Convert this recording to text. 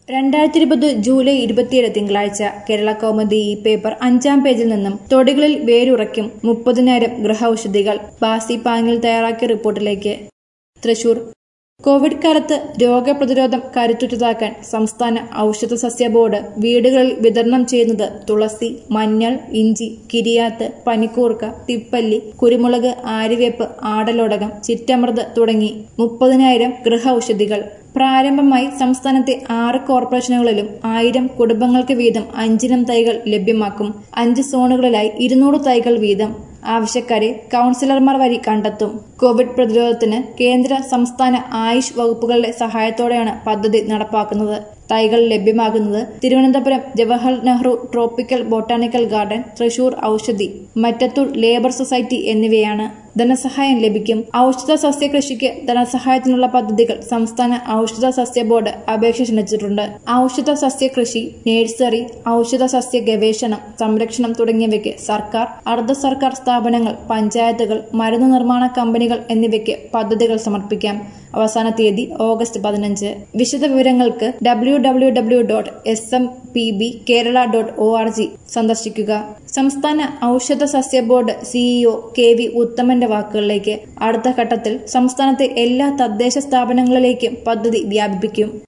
രണ്ടായിരത്തി ഇരുപത് ജൂലൈ ഇരുപത്തിയേഴ് തിങ്കളാഴ്ച കേരള കൗമുദി ഈ പേപ്പർ അഞ്ചാം പേജിൽ നിന്നും തൊടികളിൽ വേരുറയ്ക്കും മുപ്പതിനായിരം ഗൃഹൌഷധികൾ ബാസി പാങ്ങിൽ തയ്യാറാക്കിയ റിപ്പോർട്ടിലേക്ക് തൃശൂർ കോവിഡ് കാലത്ത് രോഗപ്രതിരോധം കരുത്തുറ്റതാക്കാൻ സംസ്ഥാന ഔഷധ സസ്യ ബോർഡ് വീടുകളിൽ വിതരണം ചെയ്യുന്നത് തുളസി മഞ്ഞൾ ഇഞ്ചി കിരിയാത്ത് പനിക്കൂർക്ക തിപ്പല്ലി കുരുമുളക് ആര്യവേപ്പ് ആടലോടകം ചിറ്റമൃത് തുടങ്ങി മുപ്പതിനായിരം ഗൃഹ ഔഷധികൾ പ്രാരംഭമായി സംസ്ഥാനത്തെ ആറ് കോർപ്പറേഷനുകളിലും ആയിരം കുടുംബങ്ങൾക്ക് വീതം അഞ്ചിനം തൈകൾ ലഭ്യമാക്കും അഞ്ച് സോണുകളിലായി ഇരുന്നൂറ് തൈകൾ വീതം ആവശ്യക്കാരെ കൗൺസിലർമാർ വഴി കണ്ടെത്തും കോവിഡ് പ്രതിരോധത്തിന് കേന്ദ്ര സംസ്ഥാന ആയുഷ് വകുപ്പുകളുടെ സഹായത്തോടെയാണ് പദ്ധതി നടപ്പാക്കുന്നത് തൈകൾ ലഭ്യമാകുന്നത് Thiruvananthapuram Jawahar Nehru tropical botanical garden Thrissur Oushadhi Mattathur labour society എന്നിവയാണ് ധനസഹായം ലഭിക്കും ഔഷധ സസ്യ കൃഷിക്ക് ധനസഹായത്തിനുള്ള പദ്ധതികൾ സംസ്ഥാന ഔഷധ സസ്യ ബോർഡ് അപേക്ഷ ക്ഷണിച്ചിട്ടുണ്ട് ഔഷധ സസ്യ കൃഷി നഴ്സറി ഔഷധ സസ്യ ഗവേഷണം സംരക്ഷണം തുടങ്ങിയവയ്ക്ക് സർക്കാർ അർദ്ധ സർക്കാർ സ്ഥാപനങ്ങൾ പഞ്ചായത്തുകൾ മരുന്ന് നിർമ്മാണ കമ്പനികൾ എന്നിവയ്ക്ക് പദ്ധതികൾ സമർപ്പിക്കാം അവസാന തീയതി ഓഗസ്റ്റ് പതിനഞ്ച് വിശദ വിവരങ്ങൾക്ക് W W W dot S M P B Kerala dot O R G സന്ദർശിക്കുക സംസ്ഥാന ഔഷധ സസ്യ ബോർഡ് സിഇഒ കെ വി ഉത്തമന്റെ വാക്കുകളിലേക്ക് അടുത്ത ഘട്ടത്തിൽ സംസ്ഥാനത്തെ എല്ലാ തദ്ദേശ സ്ഥാപനങ്ങളിലേക്കും പദ്ധതി വ്യാപിപ്പിക്കും